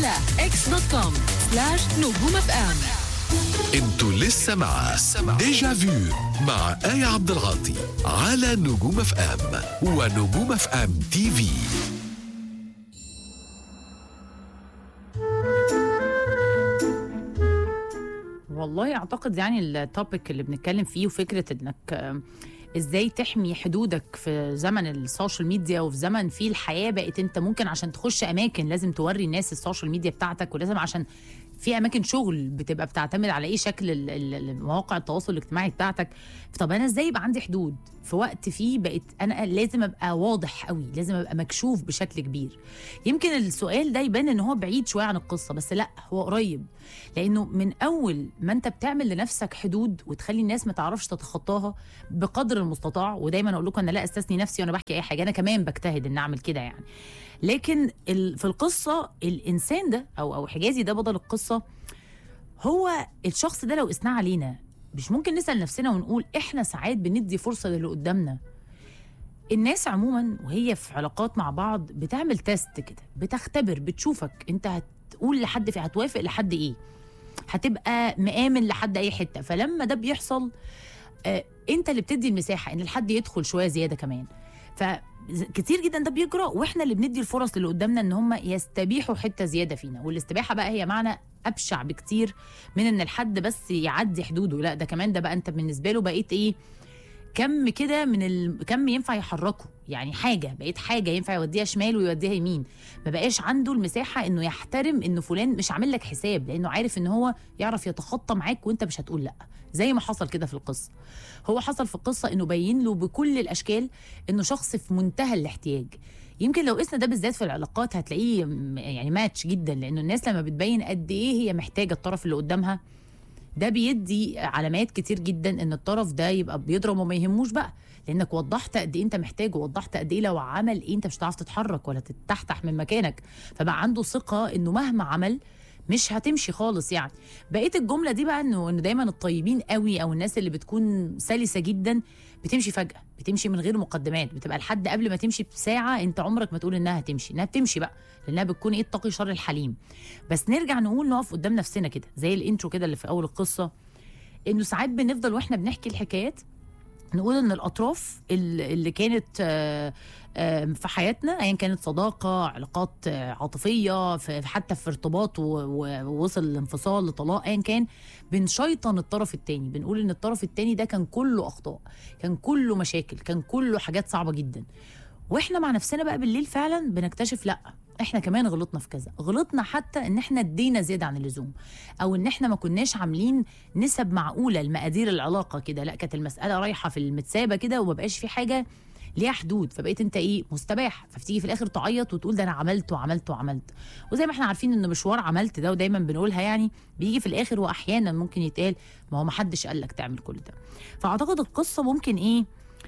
على اكس دوت كوم سلاش نجوم اف ام انتوا لسه مع ديجا فيو مع آية عبد العاطي على نجوم اف ام ونجوم اف ام تي في والله اعتقد يعني التوبيك اللي بنتكلم فيه وفكره انك آه، ازاي تحمي حدودك في زمن السوشيال ميديا وفي زمن فيه الحياه بقت انت ممكن عشان تخش اماكن لازم توري الناس السوشيال ميديا بتاعتك ولازم عشان في اماكن شغل بتبقى بتعتمد على ايه شكل ال- ال- مواقع التواصل الاجتماعي بتاعتك طب انا ازاي يبقى عندي حدود في وقت فيه بقت انا لازم ابقى واضح قوي لازم ابقى مكشوف بشكل كبير يمكن السؤال ده يبان ان هو بعيد شويه عن القصه بس لا هو قريب لانه من اول ما انت بتعمل لنفسك حدود وتخلي الناس ما تعرفش تتخطاها بقدر المستطاع ودايما اقول لكم انا لا استثني نفسي وانا بحكي اي حاجه انا كمان بجتهد ان اعمل كده يعني لكن ال- في القصه الانسان ده او او حجازي ده بطل القصه هو الشخص ده لو قسناه علينا مش ممكن نسال نفسنا ونقول احنا ساعات بندي فرصه للي قدامنا الناس عموما وهي في علاقات مع بعض بتعمل تيست كده بتختبر بتشوفك انت هتقول لحد في هتوافق لحد ايه هتبقى مآمن لحد اي حته فلما ده بيحصل آه انت اللي بتدي المساحه ان الحد يدخل شويه زياده كمان فكتير جدا ده بيجرى واحنا اللي بندي الفرص اللي قدامنا ان هم يستبيحوا حته زياده فينا والاستباحه بقى هي معنى ابشع بكتير من ان الحد بس يعدي حدوده لا ده كمان ده بقى انت بالنسبه له بقيت ايه كم كده من ال... كم ينفع يحركه يعني حاجه بقيت حاجه ينفع يوديها شمال ويوديها يمين ما بقاش عنده المساحه انه يحترم انه فلان مش عامل لك حساب لانه عارف ان هو يعرف يتخطى معاك وانت مش هتقول لا زي ما حصل كده في القصه هو حصل في القصه انه بين له بكل الاشكال انه شخص في منتهى الاحتياج يمكن لو قسنا ده بالذات في العلاقات هتلاقيه م- يعني ماتش جدا لانه الناس لما بتبين قد ايه هي محتاجه الطرف اللي قدامها ده بيدي علامات كتير جدا ان الطرف ده يبقى بيضرب وما يهموش بقى لانك وضحت قد ايه انت محتاجه وضحت قد ايه لو عمل ايه انت مش هتعرف تتحرك ولا تتحتح من مكانك فبقى عنده ثقه انه مهما عمل مش هتمشي خالص يعني بقيت الجمله دي بقى انه انه دايما الطيبين قوي او الناس اللي بتكون سلسه جدا بتمشي فجاه بتمشي من غير مقدمات بتبقى لحد قبل ما تمشي بساعه انت عمرك ما تقول انها هتمشي انها بتمشي بقى لانها بتكون ايه اتقي شر الحليم بس نرجع نقول نقف قدام نفسنا كده زي الانترو كده اللي في اول القصه انه ساعات بنفضل واحنا بنحكي الحكايات نقول ان الاطراف ال- اللي كانت آه، آه، في حياتنا ايا كانت صداقه علاقات آه، عاطفيه في حتى في ارتباط و- و- ووصل الانفصال لطلاق ايا كان بنشيطن الطرف التاني بنقول ان الطرف التاني ده كان كله اخطاء كان كله مشاكل كان كله حاجات صعبه جدا واحنا مع نفسنا بقى بالليل فعلا بنكتشف لا احنا كمان غلطنا في كذا غلطنا حتى ان احنا ادينا زياده عن اللزوم او ان احنا ما كناش عاملين نسب معقوله لمقادير العلاقه كده لا كانت المساله رايحه في المتسابه كده وما بقاش في حاجه ليها حدود فبقيت انت ايه مستباح فبتيجي في الاخر تعيط وتقول ده انا عملت وعملت وعملت وزي ما احنا عارفين ان مشوار عملت ده ودايما بنقولها يعني بيجي في الاخر واحيانا ممكن يتقال ما هو ما حدش قال لك تعمل كل ده فاعتقد القصه ممكن ايه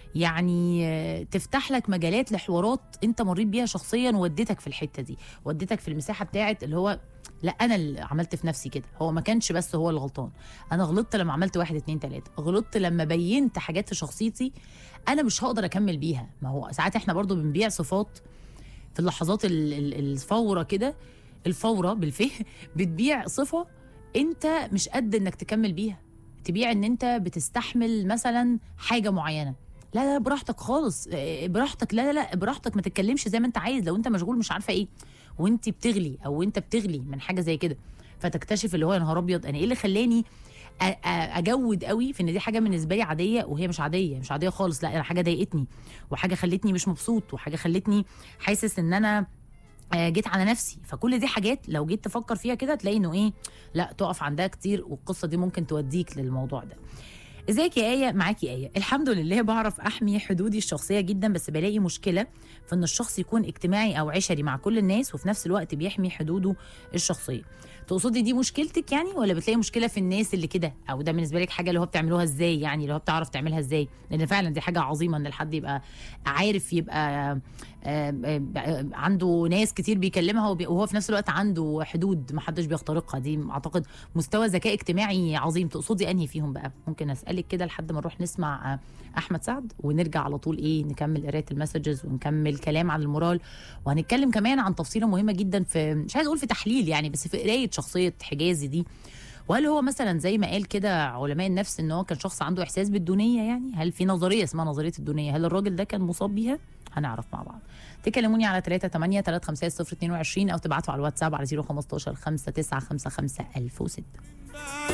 يعني آه، تفتح لك مجالات لحوارات انت مريت بيها شخصيا ووديتك في الحته دي وديتك في المساحه بتاعت اللي هو لا انا اللي عملت في نفسي كده هو ما كانش بس هو الغلطان انا غلطت لما عملت واحد اتنين تلاته غلطت لما بينت حاجات في شخصيتي انا مش هقدر اكمل بيها ما هو ساعات احنا برضو بنبيع صفات في اللحظات ال- ال- الفوره كده الفوره بالفه بتبيع صفه انت مش قد انك تكمل بيها تبيع ان انت بتستحمل مثلا حاجه معينه لا لا براحتك خالص إيه، براحتك لا لا لا براحتك ما تتكلمش زي ما انت عايز لو انت مشغول مش عارفه ايه وانت بتغلي او انت بتغلي من حاجه زي كده فتكتشف اللي هو يا نهار ابيض انا ايه اللي خلاني أ- أ- اجود قوي في ان دي حاجه بالنسبه لي عاديه وهي مش عاديه مش عاديه خالص لا انا حاجه ضايقتني وحاجه خلتني مش مبسوط وحاجه خلتني حاسس ان انا آه، جيت على نفسي فكل دي حاجات لو جيت تفكر فيها كده تلاقي انه ايه لا تقف عندها كتير والقصه دي ممكن توديك للموضوع ده ازيك يا ايه معاكي ايه الحمد لله بعرف احمي حدودي الشخصيه جدا بس بلاقي مشكله في ان الشخص يكون اجتماعي او عشري مع كل الناس وفي نفس الوقت بيحمي حدوده الشخصيه تقصدي دي مشكلتك يعني ولا بتلاقي مشكله في الناس اللي كده او ده بالنسبه لك حاجه اللي هو بتعملوها ازاي يعني اللي هو بتعرف تعملها ازاي لان فعلا دي حاجه عظيمه ان الحد يبقى عارف يبقى آه، آه، عنده ناس كتير بيكلمها وبي- وهو في نفس الوقت عنده حدود محدش بيخترقها دي اعتقد مستوى ذكاء اجتماعي عظيم تقصدي انهي فيهم بقى ممكن اسالك كده لحد ما نروح نسمع آه، احمد سعد ونرجع على طول ايه نكمل قرايه المسجز ونكمل كلام عن المورال وهنتكلم كمان عن تفصيله مهمه جدا في مش عايز اقول في تحليل يعني بس في قرايه شخصيه حجازي دي وهل هو مثلا زي ما قال كده علماء النفس ان هو كان شخص عنده احساس بالدونيه يعني هل في نظريه اسمها نظريه الدونيه هل الراجل ده كان مصاب بيها هنعرف مع بعض تكلموني على 3 8 3 5 0 22 او تبعتوا على الواتساب على 015 5 9 5 5 1006